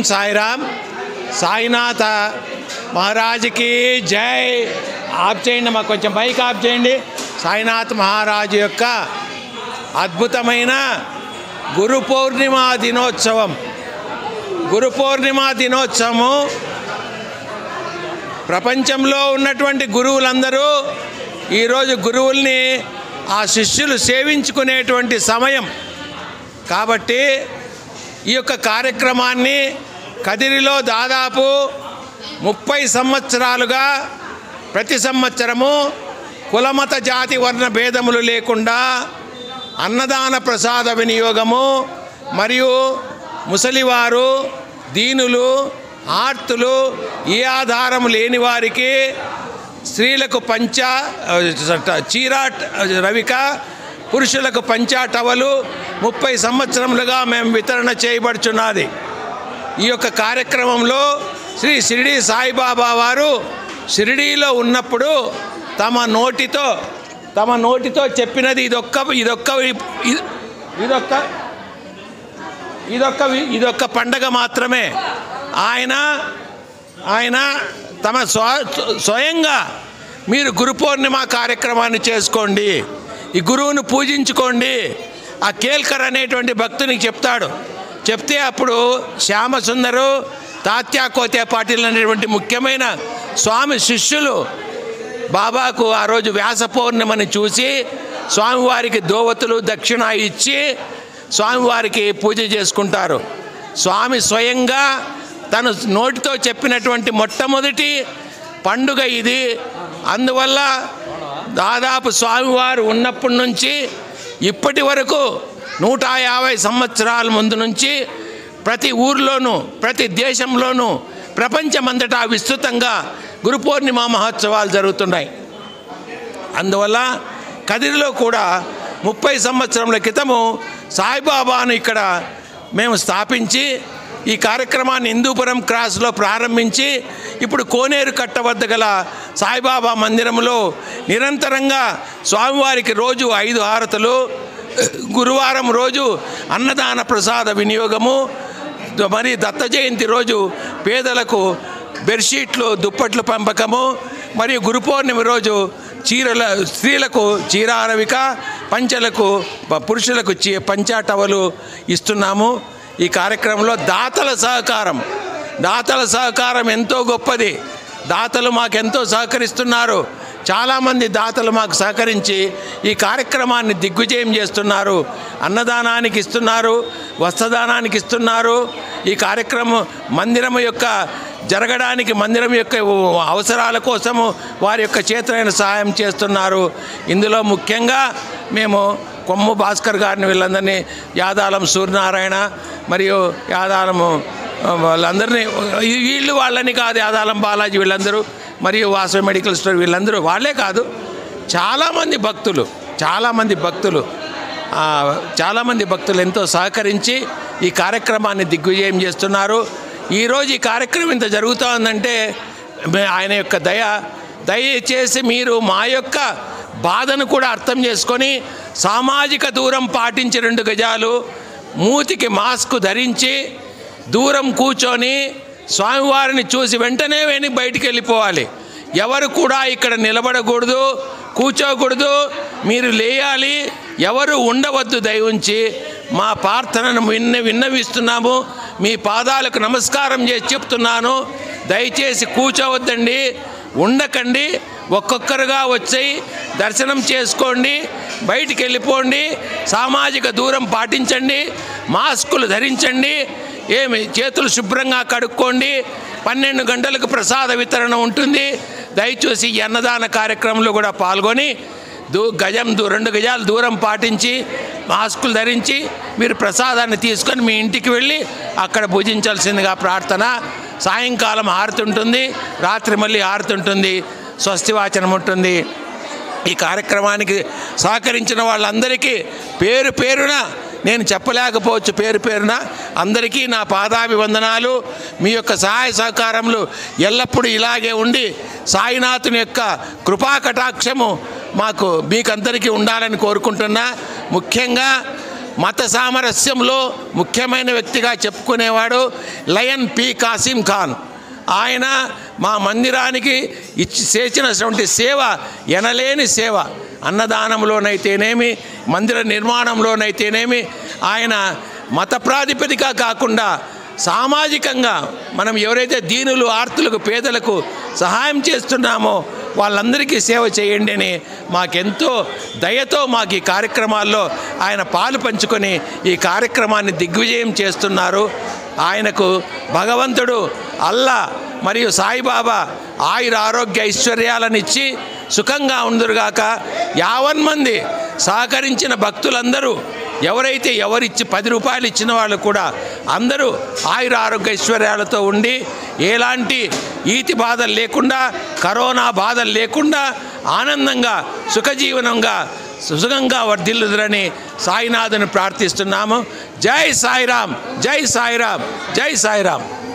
సాయిరామ్ సాయినాథ మహారాజుకి జై ఆఫ్ చేయండి మాకు కొంచెం బైక్ ఆఫ్ చేయండి సాయినాథ్ మహారాజు యొక్క అద్భుతమైన గురు పౌర్ణిమ దినోత్సవం గురు పౌర్ణిమ దినోత్సవము ప్రపంచంలో ఉన్నటువంటి గురువులందరూ ఈరోజు గురువుల్ని ఆ శిష్యులు సేవించుకునేటువంటి సమయం కాబట్టి ఈ యొక్క కార్యక్రమాన్ని కదిరిలో దాదాపు ముప్పై సంవత్సరాలుగా ప్రతి సంవత్సరము కులమత జాతి వర్ణ భేదములు లేకుండా అన్నదాన ప్రసాద వినియోగము మరియు ముసలివారు దీనులు ఆర్తులు ఏ ఆధారం లేని వారికి స్త్రీలకు పంచ చీరా రవిక పురుషులకు పంచా టవలు ముప్పై సంవత్సరములుగా మేము వితరణ చేయబడుచున్నది ఈ యొక్క కార్యక్రమంలో శ్రీ షిరిడి సాయిబాబా వారు షిరిడీలో ఉన్నప్పుడు తమ నోటితో తమ నోటితో చెప్పినది ఇదొక్క ఇదొక్క ఇది- ఇదొక్క ఇదొక్క వి- ఇదొక్క పండగ మాత్రమే ఆయన ఆయన తమ స్వ స్వయంగా మీరు గురు పౌర్ణిమ కార్యక్రమాన్ని చేసుకోండి ఈ గురువును పూజించుకోండి ఆ కేల్కర్ అనేటువంటి భక్తునికి చెప్తాడు చెప్తే అప్పుడు శ్యామసుందరు తాత్యా కోత్యా పాటిల్ అనేటువంటి ముఖ్యమైన స్వామి శిష్యులు బాబాకు ఆ రోజు వ్యాస పౌర్ణిమని చూసి స్వామివారికి దోవతులు దక్షిణ ఇచ్చి స్వామివారికి పూజ చేసుకుంటారు స్వామి స్వయంగా తను నోటితో చెప్పినటువంటి మొట్టమొదటి పండుగ ఇది అందువల్ల దాదాపు స్వామివారు ఉన్నప్పటి నుంచి ఇప్పటి వరకు నూట యాభై సంవత్సరాల ముందు నుంచి ప్రతి ఊర్లోనూ ప్రతి దేశంలోనూ ప్రపంచమంతటా విస్తృతంగా గురు పౌర్ణిమ మహోత్సవాలు జరుగుతున్నాయి అందువల్ల కదిరిలో కూడా ముప్పై సంవత్సరముల క్రితము సాయిబాబాను ఇక్కడ మేము స్థాపించి ఈ కార్యక్రమాన్ని హిందూపురం క్రాస్లో ప్రారంభించి ఇప్పుడు కోనేరు కట్ట వద్ద గల సాయిబాబా మందిరంలో నిరంతరంగా స్వామివారికి రోజు ఐదు హారతులు గురువారం రోజు అన్నదాన ప్రసాద వినియోగము మరి దత్త జయంతి రోజు పేదలకు బెడ్షీట్లు దుప్పట్లు పంపకము మరియు గురు పౌర్ణమి రోజు చీరల స్త్రీలకు చీరారవిక పంచలకు ప- పురుషులకు చీ పంచాటవలు ఇస్తున్నాము ఈ కార్యక్రమంలో దాతల సహకారం దాతల సహకారం ఎంతో గొప్పది దాతలు మాకెంతో సహకరిస్తున్నారు చాలామంది దాతలు మాకు సహకరించి ఈ కార్యక్రమాన్ని దిగ్విజయం చేస్తున్నారు అన్నదానానికి ఇస్తున్నారు వస్త్రదానానికి ఇస్తున్నారు ఈ కార్యక్రమం మందిరం యొక్క జరగడానికి మందిరం యొక్క అవసరాల కోసము వారి యొక్క చేతులైన సహాయం చేస్తున్నారు ఇందులో ముఖ్యంగా మేము కొమ్ము భాస్కర్ గారిని వీళ్ళందరినీ యాదాలం సూర్యనారాయణ మరియు యాదాలము ఆ, వాళ్ళందరినీ ఈ- వీళ్ళు వాళ్ళని కాదు యాదాలం బాలాజీ వీళ్ళందరూ మరియు వాసవి మెడికల్ స్టోర్ వీళ్ళందరూ వాళ్ళే కాదు చాలామంది భక్తులు చాలామంది భక్తులు ఆ, చాలామంది భక్తులు ఎంతో సహకరించి ఈ కార్యక్రమాన్ని దిగ్విజయం చేస్తున్నారు ఈరోజు ఈ కార్యక్రమం ఇంత జరుగుతోందంటే మే- ఆయన యొక్క దయ దయచేసి మీరు మా యొక్క బాధను కూడా అర్థం చేసుకొని సామాజిక దూరం పాటించి రెండు గజాలు మూతికి మాస్క్ ధరించి దూరం కూర్చొని స్వామివారిని చూసి వెంటనే వెని బయటికి వెళ్ళిపోవాలి ఎవరు కూడా ఇక్కడ నిలబడకూడదు కూర్చోకూడదు మీరు లేయాలి ఎవరు ఉండవద్దు దయవుంచి మా ప్రార్థనను విన్న విన్నవిస్తున్నాము మీ పాదాలకు నమస్కారం చేసి చెప్తున్నాను దయచేసి కూర్చోవద్దండి ఉండకండి ఒక్కొక్కరుగా వచ్చి దర్శనం చేసుకోండి బయటికి వెళ్ళిపోండి సామాజిక దూరం పాటించండి మాస్కులు ధరించండి ఏమి చేతులు శుభ్రంగా కడుక్కోండి పన్నెండు గంటలకు ప్రసాద వితరణ ఉంటుంది దయచేసి ఈ అన్నదాన కార్యక్రమంలో కూడా పాల్గొని దూ గజం దూ రెండు గజాలు దూరం పాటించి మాస్కులు ధరించి మీరు ప్రసాదాన్ని తీసుకొని మీ ఇంటికి వెళ్ళి అక్కడ భుజించాల్సిందిగా ప్రార్థన సాయంకాలం హారతి ఉంటుంది రాత్రి మళ్ళీ హారతి ఉంటుంది స్వస్తివాచనం ఉంటుంది ఈ కార్యక్రమానికి సహకరించిన వాళ్ళందరికీ పేరు పేరున నేను చెప్పలేకపోవచ్చు పేరు పేరున అందరికీ నా పాదాభివందనాలు మీ యొక్క సహాయ సహకారములు ఎల్లప్పుడూ ఇలాగే ఉండి సాయినాథుని యొక్క కృపా కటాక్షము మాకు మీకందరికీ ఉండాలని కోరుకుంటున్నా ముఖ్యంగా మత సామరస్యంలో ముఖ్యమైన వ్యక్తిగా చెప్పుకునేవాడు లయన్ పి కాసిం ఖాన్ ఆయన మా మందిరానికి ఇచ్చి చేసినటువంటి సేవ ఎనలేని సేవ అన్నదానంలోనైతేనేమి మందిర నిర్మాణంలోనైతేనేమి ఆయన మత ప్రాతిపదిక కాకుండా సామాజికంగా మనం ఎవరైతే దీనులు ఆర్తులకు పేదలకు సహాయం చేస్తున్నామో వాళ్ళందరికీ సేవ చేయండి అని మాకెంతో దయతో మాకు ఈ కార్యక్రమాల్లో ఆయన పాలు పంచుకొని ఈ కార్యక్రమాన్ని దిగ్విజయం చేస్తున్నారు ఆయనకు భగవంతుడు అల్లా మరియు సాయిబాబా ఆయుర ఆరోగ్య ఐశ్వర్యాలను ఇచ్చి సుఖంగా ఉందరుగాక యావన్ మంది సహకరించిన భక్తులందరూ ఎవరైతే ఎవరిచ్చి పది రూపాయలు ఇచ్చిన వాళ్ళు కూడా అందరూ ఆయుర ఆరోగ్య ఐశ్వర్యాలతో ఉండి ఎలాంటి ఈతి బాధలు లేకుండా కరోనా బాధలు లేకుండా ఆనందంగా సుఖజీవనంగా సుఖంగా వర్ధిల్లుదురని సాయినాథుని ప్రార్థిస్తున్నాము జై సాయిరామ్ జై సాయిరామ్ జై సాయిరామ్